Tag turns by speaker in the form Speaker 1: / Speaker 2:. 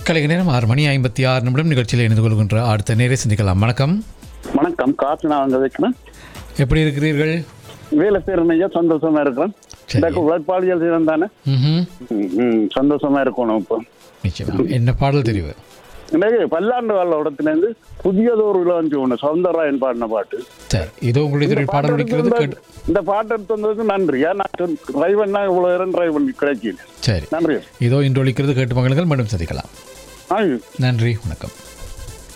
Speaker 1: கலைக நேரம் ஆறு மணி ஐம்பத்தி ஆறு நிமிடம் நிகழ்ச்சியில் இணைந்து கொள்கின்ற அடுத்த நேரே சிந்திக்கலாம் வணக்கம்
Speaker 2: வணக்கம் காசு நான் அங்கே வைக்கிறேன்
Speaker 1: எப்படி இருக்கிறீர்கள்
Speaker 2: வேலை செய்யறனையா சந்தோஷமா இருக்கிறேன்
Speaker 1: சரி.
Speaker 2: இந்த உழைப்பாளிகள் செய்யணும் தானே
Speaker 1: ம்ஹும்.
Speaker 2: ம், ம், சந்தோஷமா இருக்கணும் இப்போ
Speaker 1: நிச்சயமா என்ன பாடல் தெரிவு
Speaker 2: எனக்கு பல்லாண்டு கால இடத்துலேருந்து புதியதொரு இளவஞ்சி ஒன்று சௌந்தரராயன் பாடின பாட்டு
Speaker 1: சரி இதோ உங்களுடைய
Speaker 2: இந்த
Speaker 1: திரு
Speaker 2: பாட்டு
Speaker 1: பாடம்
Speaker 2: எடுத்து
Speaker 1: முடிக்கிறது
Speaker 2: வந்த-
Speaker 1: கேட்டு
Speaker 2: இந்த பாட்டு எடுத்து வந்ததுக்கு நன்றி ஏன்னா டிரைவன் தான் இவ்வளோ நேரம் டிரைவன் கிடைக்கல
Speaker 1: சரி
Speaker 2: நன்றி
Speaker 1: இதோ இன்று ஒழிக்கிறது கேட்டு மகளுங்கள் மீண்டும் சந்திக்கலாம்
Speaker 2: ஆ
Speaker 1: நன்றி வணக்கம்